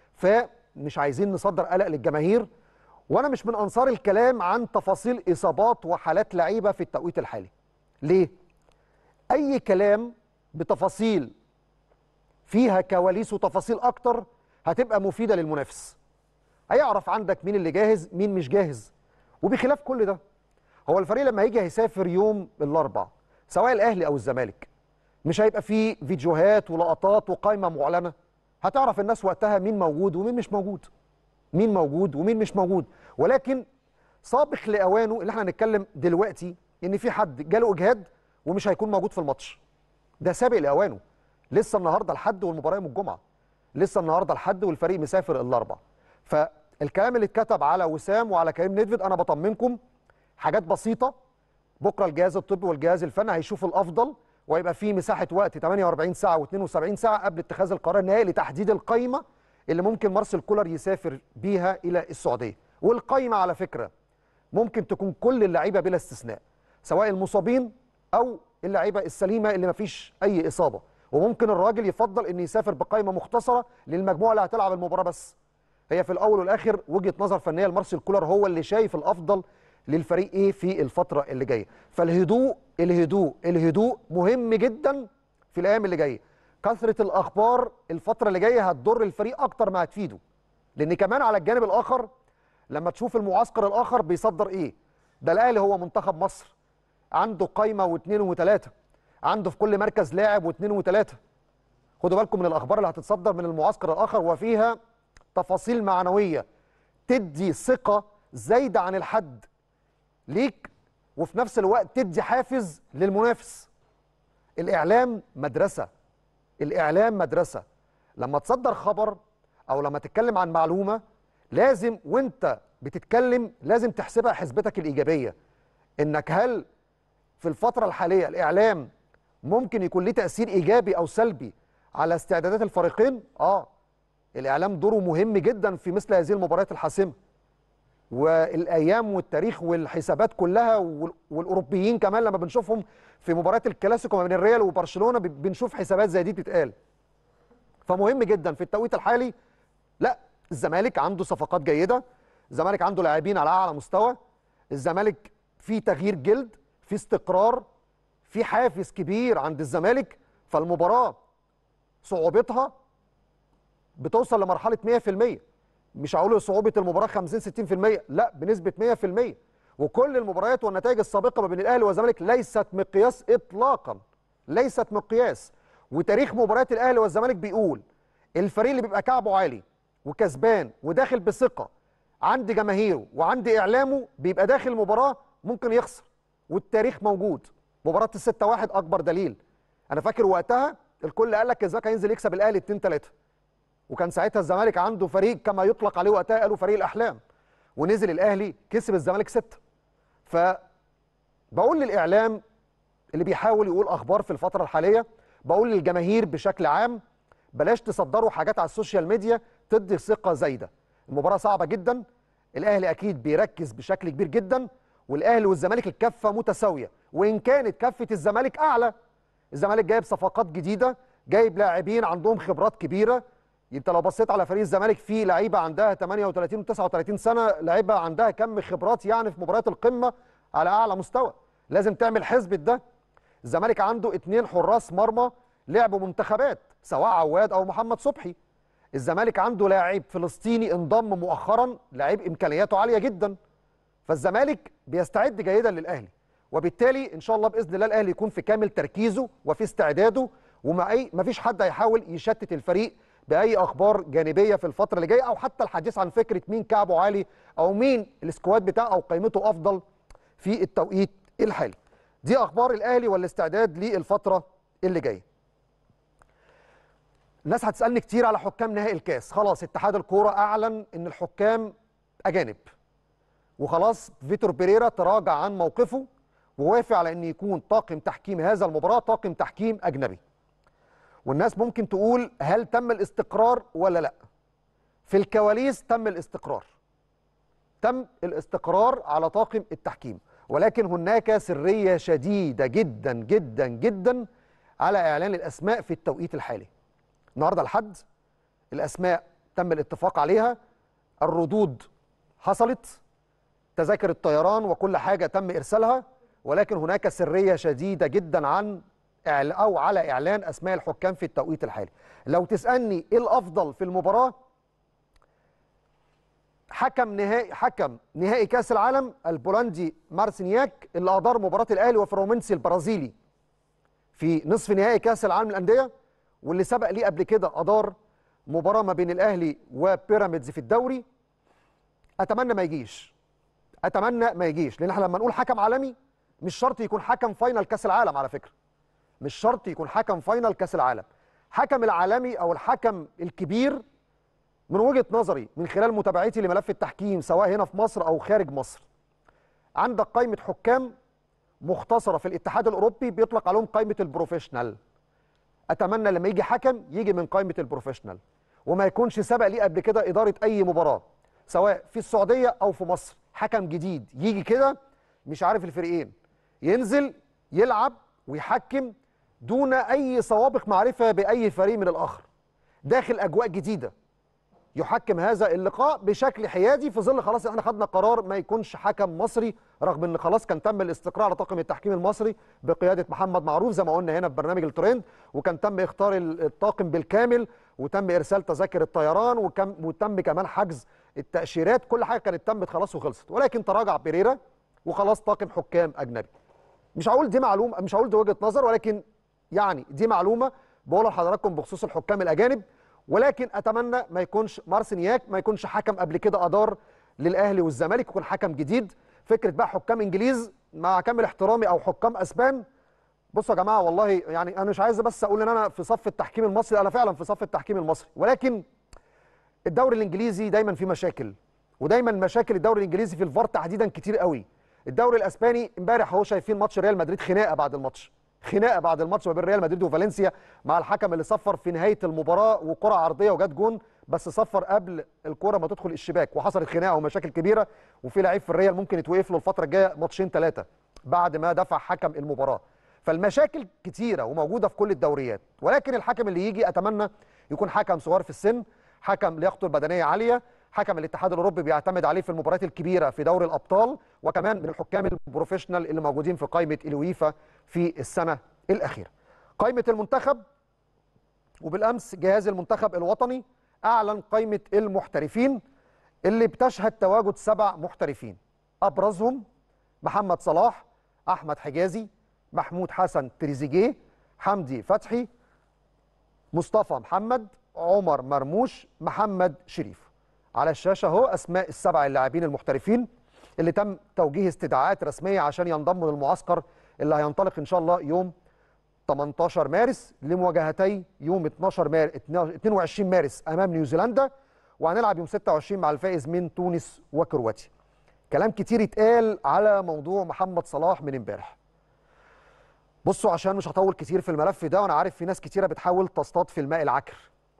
فمش عايزين نصدر قلق للجماهير وانا مش من انصار الكلام عن تفاصيل اصابات وحالات لعيبه في التوقيت الحالي ليه اي كلام بتفاصيل فيها كواليس وتفاصيل اكتر هتبقى مفيده للمنافس هيعرف عندك مين اللي جاهز مين مش جاهز وبخلاف كل ده هو الفريق لما هيجي هيسافر يوم الاربع سواء الاهلي او الزمالك مش هيبقى فيه فيديوهات ولقطات وقائمه معلنه هتعرف الناس وقتها مين موجود ومين مش موجود مين موجود ومين مش موجود ولكن سابق لاوانه اللي احنا هنتكلم دلوقتي ان في حد جاله اجهاد ومش هيكون موجود في الماتش ده سابق لاوانه لسه النهارده الحد والمباراه يوم الجمعه لسه النهارده الحد والفريق مسافر الاربع فالكلام اللي اتكتب على وسام وعلى كريم ندفد انا بطمنكم حاجات بسيطه بكره الجهاز الطبي والجهاز الفني هيشوفوا الافضل ويبقى في مساحه وقت 48 ساعه و72 ساعه قبل اتخاذ القرار النهائي لتحديد القائمه اللي ممكن مارسيل كولر يسافر بيها الى السعوديه والقائمه على فكره ممكن تكون كل اللعيبه بلا استثناء سواء المصابين او اللعيبه السليمه اللي ما فيش اي اصابه وممكن الراجل يفضل ان يسافر بقائمه مختصره للمجموعه اللي هتلعب المباراه بس هي في الاول والاخر وجهه نظر فنيه لمارسيل كولر هو اللي شايف الافضل للفريق ايه في الفتره اللي جايه فالهدوء الهدوء الهدوء مهم جدا في الايام اللي جايه كثره الاخبار الفتره اللي جايه هتضر الفريق اكتر ما هتفيده لان كمان على الجانب الاخر لما تشوف المعسكر الاخر بيصدر ايه ده الاهلي هو منتخب مصر عنده قايمه واثنين وثلاثه عنده في كل مركز لاعب واثنين وثلاثه خدوا بالكم من الاخبار اللي هتتصدر من المعسكر الاخر وفيها تفاصيل معنويه تدي ثقه زايده عن الحد ليك وفي نفس الوقت تدي حافز للمنافس الاعلام مدرسه الاعلام مدرسه لما تصدر خبر او لما تتكلم عن معلومه لازم وانت بتتكلم لازم تحسبها حسبتك الايجابيه انك هل في الفتره الحاليه الاعلام ممكن يكون ليه تاثير ايجابي او سلبي على استعدادات الفريقين اه الاعلام دوره مهم جدا في مثل هذه المباريات الحاسمه والايام والتاريخ والحسابات كلها وال- والاوروبيين كمان لما بنشوفهم في مباريات الكلاسيكو ما بين الريال وبرشلونه ب- بنشوف حسابات زي دي بتتقال فمهم جدا في التوقيت الحالي لا الزمالك عنده صفقات جيده الزمالك عنده لاعبين على اعلى مستوى الزمالك في تغيير جلد في استقرار في حافز كبير عند الزمالك فالمباراه صعوبتها بتوصل لمرحله 100% مش هقول صعوبه المباراه 50 60% لا بنسبه 100% وكل المباريات والنتائج السابقه ما بين الاهلي والزمالك ليست مقياس اطلاقا ليست مقياس وتاريخ مباريات الاهلي والزمالك بيقول الفريق اللي بيبقى كعبه عالي وكسبان وداخل بثقه عند جماهيره وعند اعلامه بيبقى داخل المباراه ممكن يخسر والتاريخ موجود مباراه الستة واحد اكبر دليل انا فاكر وقتها الكل قال لك الزمالك هينزل يكسب الاهلي 2 3 وكان ساعتها الزمالك عنده فريق كما يطلق عليه وقتها قالوا فريق الاحلام ونزل الاهلي كسب الزمالك ستة ف بقول للاعلام اللي بيحاول يقول اخبار في الفتره الحاليه بقول للجماهير بشكل عام بلاش تصدروا حاجات على السوشيال ميديا تدي ثقه زايده المباراه صعبه جدا الاهلي اكيد بيركز بشكل كبير جدا والاهلي والزمالك الكفه متساويه وان كانت كفه الزمالك اعلى الزمالك جايب صفقات جديده جايب لاعبين عندهم خبرات كبيره انت لو بصيت على فريق الزمالك فيه لعيبه عندها 38 و39 سنه لعيبه عندها كم خبرات يعني في مباريات القمه على اعلى مستوى لازم تعمل حسبة ده الزمالك عنده اتنين حراس مرمى لعبوا منتخبات سواء عواد او محمد صبحي الزمالك عنده لاعب فلسطيني انضم مؤخرا لاعب امكانياته عاليه جدا فالزمالك بيستعد جيدا للاهلي وبالتالي ان شاء الله باذن الله الاهلي يكون في كامل تركيزه وفي استعداده وما اي ما فيش حد هيحاول يشتت الفريق باي اخبار جانبيه في الفتره اللي جايه او حتى الحديث عن فكره مين كعبه عالي او مين السكواد بتاعه او قيمته افضل في التوقيت الحالي دي اخبار الاهلي والاستعداد للفتره اللي جايه الناس هتسالني كتير على حكام نهائي الكاس خلاص اتحاد الكوره اعلن ان الحكام اجانب وخلاص فيتور بيريرا تراجع عن موقفه ووافق على ان يكون طاقم تحكيم هذا المباراه طاقم تحكيم اجنبي والناس ممكن تقول هل تم الاستقرار ولا لا في الكواليس تم الاستقرار تم الاستقرار على طاقم التحكيم ولكن هناك سريه شديده جدا جدا جدا على اعلان الاسماء في التوقيت الحالي النهارده الحد الاسماء تم الاتفاق عليها الردود حصلت تذاكر الطيران وكل حاجه تم ارسالها ولكن هناك سريه شديده جدا عن إعل- او على اعلان اسماء الحكام في التوقيت الحالي لو تسالني ايه الافضل في المباراه حكم نهائي حكم نهائي كاس العالم البولندي مارسينياك اللي ادار مباراه الاهلي وفرومنسي البرازيلي في نصف نهائي كاس العالم للانديه واللي سبق ليه قبل كده ادار مباراه ما بين الاهلي وبيراميدز في الدوري اتمنى ما يجيش اتمنى ما يجيش لان احنا لما نقول حكم عالمي مش شرط يكون حكم فاينل كاس العالم على فكره مش شرط يكون حكم فاينل كاس العالم حكم العالمي او الحكم الكبير من وجهه نظري من خلال متابعتي لملف التحكيم سواء هنا في مصر او خارج مصر عندك قائمه حكام مختصره في الاتحاد الاوروبي بيطلق عليهم قائمه البروفيشنال اتمنى لما يجي حكم يجي من قائمه البروفيشنال وما يكونش سبق ليه قبل كده اداره اي مباراه سواء في السعوديه او في مصر حكم جديد يجي كده مش عارف الفريقين ينزل يلعب ويحكم دون اي سوابق معرفه باي فريق من الاخر داخل اجواء جديده يحكم هذا اللقاء بشكل حيادي في ظل خلاص احنا خدنا قرار ما يكونش حكم مصري رغم ان خلاص كان تم الاستقرار على طاقم التحكيم المصري بقياده محمد معروف زي ما قلنا هنا في برنامج الترند وكان تم اختار الطاقم بالكامل وتم ارسال تذاكر الطيران وكم وتم كمان حجز التاشيرات كل حاجه كانت تمت خلاص وخلصت ولكن تراجع بيريرا وخلاص طاقم حكام اجنبي مش هقول دي معلومه مش هقول دي وجهه نظر ولكن يعني دي معلومه بقولها لحضراتكم بخصوص الحكام الاجانب ولكن اتمنى ما يكونش مارسينياك ما يكونش حكم قبل كده ادار للاهلي والزمالك يكون حكم جديد فكره بقى حكام انجليز مع كامل احترامي او حكام اسبان بصوا يا جماعه والله يعني انا مش عايز بس اقول ان انا في صف التحكيم المصري انا فعلا في صف التحكيم المصري ولكن الدوري الانجليزي دايما فيه مشاكل ودايما مشاكل الدوري الانجليزي في الفار تحديدا كتير قوي الدوري الاسباني امبارح اهو شايفين ماتش ريال مدريد خناقه بعد الماتش خناقه بعد الماتش ما بين ريال مدريد وفالنسيا مع الحكم اللي صفر في نهايه المباراه وكره عرضيه وجت جون بس صفر قبل الكره ما تدخل الشباك وحصلت خناقه ومشاكل كبيره وفي لعيب في الريال ممكن يتوقف له الفتره الجايه ماتشين ثلاثه بعد ما دفع حكم المباراه فالمشاكل كتيره وموجوده في كل الدوريات ولكن الحكم اللي يجي اتمنى يكون حكم صغير في السن حكم لياقته البدنيه عاليه حكم الاتحاد الاوروبي بيعتمد عليه في المباريات الكبيره في دوري الابطال وكمان من الحكام البروفيشنال اللي موجودين في قائمه الويفا في السنه الاخيره قائمه المنتخب وبالامس جهاز المنتخب الوطني اعلن قائمه المحترفين اللي بتشهد تواجد سبع محترفين ابرزهم محمد صلاح احمد حجازي محمود حسن تريزيجيه حمدي فتحي مصطفى محمد عمر مرموش محمد شريف على الشاشه اهو اسماء السبع اللاعبين المحترفين اللي تم توجيه استدعاءات رسميه عشان ينضموا للمعسكر اللي هينطلق ان شاء الله يوم 18 مارس لمواجهتي يوم 12 مارس 22 مارس امام نيوزيلندا وهنلعب يوم 26 مع الفائز من تونس وكرواتيا. كلام كتير اتقال على موضوع محمد صلاح من امبارح. بصوا عشان مش هطول كتير في الملف ده وانا عارف في ناس كتيره بتحاول تصطاد في الماء العكر.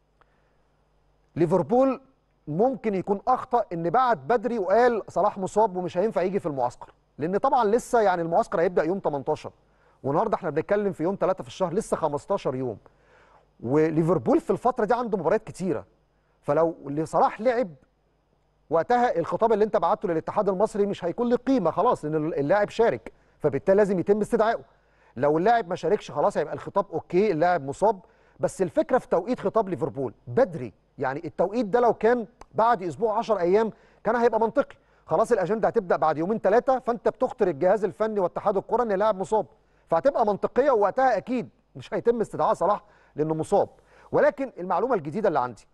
ليفربول ممكن يكون اخطا ان بعت بدري وقال صلاح مصاب ومش هينفع يجي في المعسكر لان طبعا لسه يعني المعسكر هيبدا يوم 18 والنهارده احنا بنتكلم في يوم 3 في الشهر لسه 15 يوم وليفربول في الفتره دي عنده مباريات كتيره فلو صلاح لعب وقتها الخطاب اللي انت بعته للاتحاد المصري مش هيكون له قيمه خلاص لان اللاعب شارك فبالتالي لازم يتم استدعائه لو اللاعب ما شاركش خلاص هيبقى الخطاب اوكي اللاعب مصاب بس الفكره في توقيت خطاب ليفربول بدري يعني التوقيت ده لو كان بعد اسبوع 10 ايام كان هيبقى منطقي خلاص الاجنده هتبدا بعد يومين ثلاثه فانت بتخطر الجهاز الفني واتحاد الكره ان اللاعب مصاب فهتبقى منطقيه ووقتها اكيد مش هيتم استدعاء صلاح لانه مصاب ولكن المعلومه الجديده اللي عندي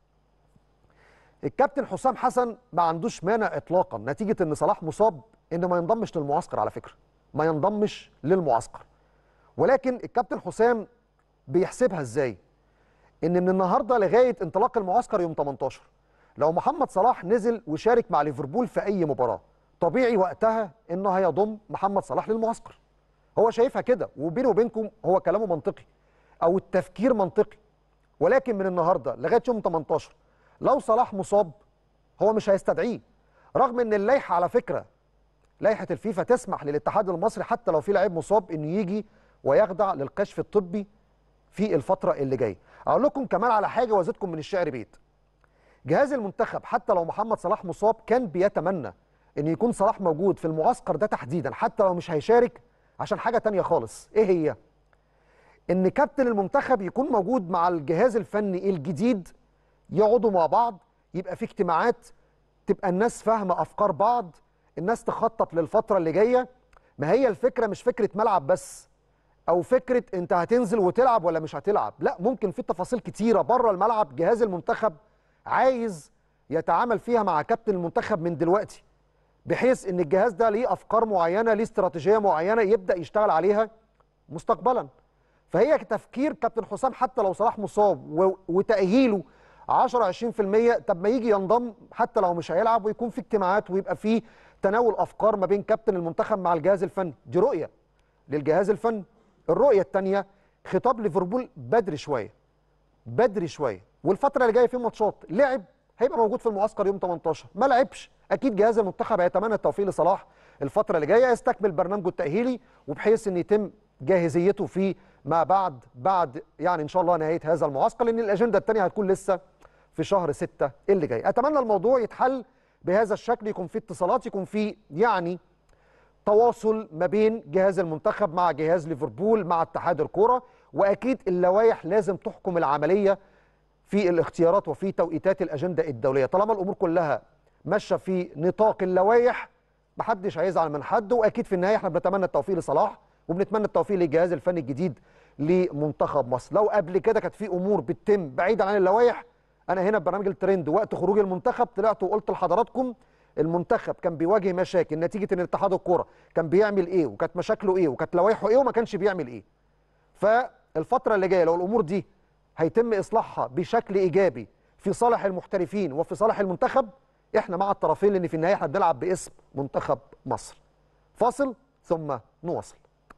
الكابتن حسام حسن ما عندوش مانع اطلاقا نتيجه ان صلاح مصاب انه ما ينضمش للمعسكر على فكره ما ينضمش للمعسكر ولكن الكابتن حسام بيحسبها ازاي ان من النهارده لغايه انطلاق المعسكر يوم 18 لو محمد صلاح نزل وشارك مع ليفربول في اي مباراه طبيعي وقتها انه هيضم محمد صلاح للمعسكر هو شايفها كده وبيني وبينكم هو كلامه منطقي او التفكير منطقي ولكن من النهارده لغايه يوم 18 لو صلاح مصاب هو مش هيستدعيه رغم ان اللائحه على فكره لائحه الفيفا تسمح للاتحاد المصري حتى لو في لعيب مصاب انه يجي ويخضع للكشف الطبي في الفتره اللي جايه اقول لكم كمان على حاجه وازيدكم من الشعر بيت جهاز المنتخب حتى لو محمد صلاح مصاب كان بيتمنى ان يكون صلاح موجود في المعسكر ده تحديدا حتى لو مش هيشارك عشان حاجه تانية خالص ايه هي ان كابتن المنتخب يكون موجود مع الجهاز الفني الجديد يقعدوا مع بعض يبقى في اجتماعات تبقى الناس فاهمه افكار بعض الناس تخطط للفتره اللي جايه ما هي الفكره مش فكره ملعب بس او فكره انت هتنزل وتلعب ولا مش هتلعب لا ممكن في تفاصيل كتيره بره الملعب جهاز المنتخب عايز يتعامل فيها مع كابتن المنتخب من دلوقتي بحيث ان الجهاز ده ليه افكار معينه ليه استراتيجيه معينه يبدا يشتغل عليها مستقبلا فهي تفكير كابتن حسام حتى لو صلاح مصاب و- وتاهيله 10 20% طب ما يجي ينضم حتى لو مش هيلعب ويكون في اجتماعات ويبقى في تناول افكار ما بين كابتن المنتخب مع الجهاز الفني دي رؤيه للجهاز الفني الرؤيه الثانيه خطاب ليفربول بدري شويه بدري شويه والفتره اللي جايه في ماتشات لعب هيبقى موجود في المعسكر يوم 18 ما لعبش اكيد جهاز المنتخب هيتمنى التوفيق لصلاح الفتره اللي جايه يستكمل برنامجه التاهيلي وبحيث ان يتم جاهزيته في ما بعد بعد يعني ان شاء الله نهايه هذا المعسكر لان الاجنده الثانيه هتكون لسه في شهر 6 اللي جاي اتمنى الموضوع يتحل بهذا الشكل يكون في اتصالات يكون في يعني تواصل ما بين جهاز المنتخب مع جهاز ليفربول مع اتحاد الكوره واكيد اللوائح لازم تحكم العمليه في الاختيارات وفي توقيتات الاجنده الدوليه طالما الامور كلها ماشيه في نطاق اللوائح محدش هيزعل من حد واكيد في النهايه احنا بنتمنى التوفيق لصلاح وبنتمنى التوفيق للجهاز الفني الجديد لمنتخب مصر لو قبل كده كانت في امور بتتم بعيدا عن اللوائح انا هنا في برنامج الترند وقت خروج المنتخب طلعت وقلت لحضراتكم المنتخب كان بيواجه مشاكل نتيجه ان اتحاد الكوره كان بيعمل ايه وكانت مشاكله ايه وكانت لوائحه ايه وما كانش بيعمل ايه فالفتره اللي جايه لو الامور دي هيتم اصلاحها بشكل ايجابي في صالح المحترفين وفي صالح المنتخب احنا مع الطرفين لان في النهايه احنا بنلعب باسم منتخب مصر فاصل ثم نواصل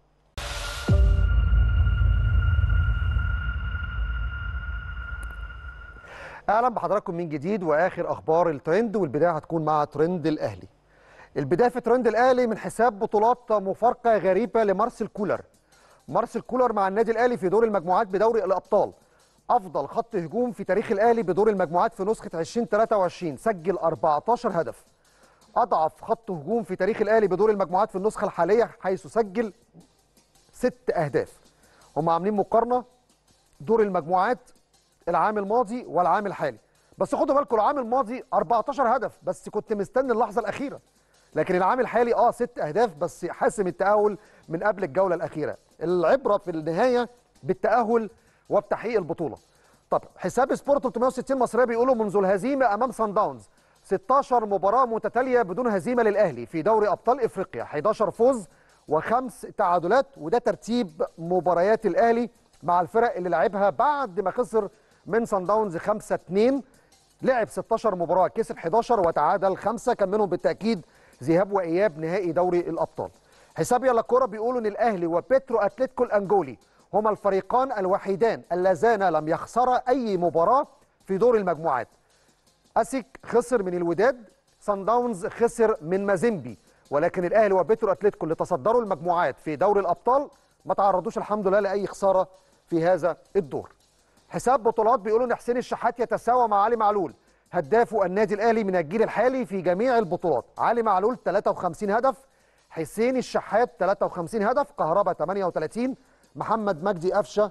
اهلا بحضراتكم من جديد واخر اخبار الترند والبدايه هتكون مع ترند الاهلي البدايه في ترند الاهلي من حساب بطولات مفارقه غريبه لمارسيل كولر مارسيل كولر مع النادي الاهلي في دور المجموعات بدوري الابطال افضل خط هجوم في تاريخ الاهلي بدور المجموعات في نسخه 2023 سجل 14 هدف اضعف خط هجوم في تاريخ الاهلي بدور المجموعات في النسخه الحاليه حيث سجل ست اهداف هم عاملين مقارنه دور المجموعات العام الماضي والعام الحالي بس خدوا بالكم العام الماضي 14 هدف بس كنت مستني اللحظه الاخيره لكن العام الحالي اه ست اهداف بس حاسم التاهل من قبل الجوله الاخيره العبره في النهايه بالتاهل وبتحقيق البطوله طب حساب سبورت 360 مصريه بيقولوا منذ الهزيمه امام سان داونز 16 مباراه متتاليه بدون هزيمه للاهلي في دوري ابطال افريقيا 11 فوز وخمس تعادلات وده ترتيب مباريات الاهلي مع الفرق اللي لعبها بعد ما خسر من سان داونز 5 2 لعب 16 مباراه كسب 11 وتعادل 5 كان منهم بالتاكيد ذهاب واياب نهائي دوري الابطال حساب يلا كوره بيقولوا ان الاهلي وبيترو اتلتيكو الانجولي هما الفريقان الوحيدان اللذان لم يخسرا اي مباراه في دور المجموعات اسيك خسر من الوداد سان داونز خسر من مازيمبي ولكن الاهلي وبيترو اتلتيكو اللي تصدروا المجموعات في دوري الابطال ما تعرضوش الحمد لله لاي خساره في هذا الدور حساب بطولات بيقولوا ان حسين الشحات يتساوى مع علي معلول هداف النادي الاهلي من الجيل الحالي في جميع البطولات علي معلول 53 هدف حسين الشحات 53 هدف كهربا 38 محمد مجدي قفشه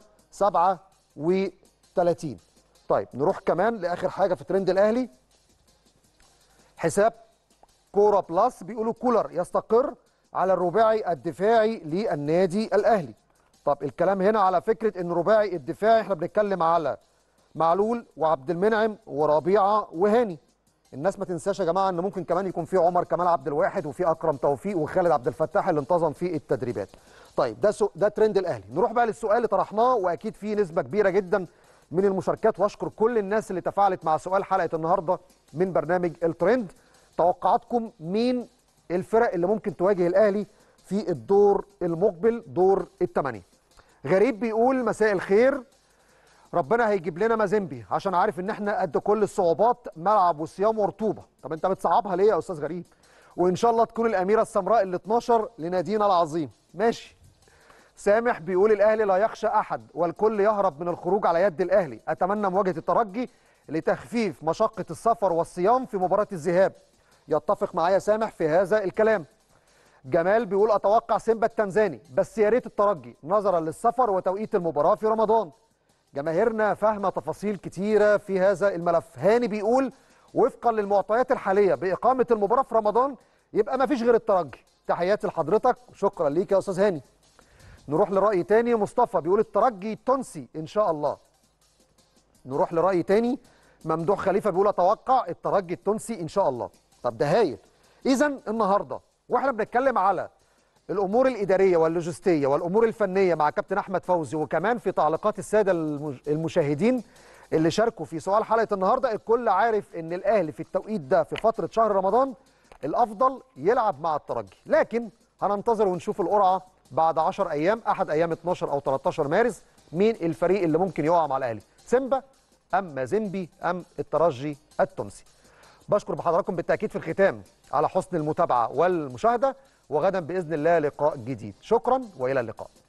37 طيب نروح كمان لاخر حاجه في ترند الاهلي حساب كوره بلس بيقولوا كولر يستقر على الرباعي الدفاعي للنادي الاهلي طب الكلام هنا على فكره ان رباعي الدفاعي احنا بنتكلم على معلول وعبد المنعم وربيعه وهاني الناس ما تنساش يا جماعه ان ممكن كمان يكون في عمر كمال عبد الواحد وفي اكرم توفيق وخالد عبد الفتاح اللي انتظم في التدريبات طيب ده سو ده ترند الاهلي نروح بقى للسؤال اللي طرحناه واكيد في نسبه كبيره جدا من المشاركات واشكر كل الناس اللي تفاعلت مع سؤال حلقه النهارده من برنامج الترند توقعاتكم مين الفرق اللي ممكن تواجه الاهلي في الدور المقبل دور الثمانيه غريب بيقول مساء الخير ربنا هيجيب لنا مازيمبي عشان عارف ان احنا قد كل الصعوبات ملعب وصيام ورطوبه طب انت بتصعبها ليه يا استاذ غريب وان شاء الله تكون الاميره السمراء ال 12 لنادينا العظيم ماشي سامح بيقول الاهلي لا يخشى احد والكل يهرب من الخروج على يد الاهلي اتمنى مواجهه الترجي لتخفيف مشقه السفر والصيام في مباراه الذهاب يتفق معايا سامح في هذا الكلام جمال بيقول اتوقع سيمبا التنزاني بس يا ريت الترجي نظرا للسفر وتوقيت المباراه في رمضان جماهيرنا فاهمه تفاصيل كتيره في هذا الملف هاني بيقول وفقا للمعطيات الحاليه باقامه المباراه في رمضان يبقى ما فيش غير الترجي تحياتي لحضرتك شكرا ليك يا استاذ هاني نروح لراي تاني مصطفى بيقول الترجي التونسي ان شاء الله نروح لراي تاني ممدوح خليفه بيقول اتوقع الترجي التونسي ان شاء الله طب ده هايل اذا النهارده واحنا بنتكلم على الامور الاداريه واللوجستيه والامور الفنيه مع كابتن احمد فوزي وكمان في تعليقات الساده المشاهدين اللي شاركوا في سؤال حلقه النهارده الكل عارف ان الاهلي في التوقيت ده في فتره شهر رمضان الافضل يلعب مع الترجي لكن هننتظر ونشوف القرعه بعد 10 ايام احد ايام 12 او 13 مارس مين الفريق اللي ممكن يقع مع الاهلي سيمبا ام مازيمبي ام الترجي التونسي بشكر بحضراتكم بالتاكيد في الختام على حسن المتابعه والمشاهده وغدا باذن الله لقاء جديد شكرا والى اللقاء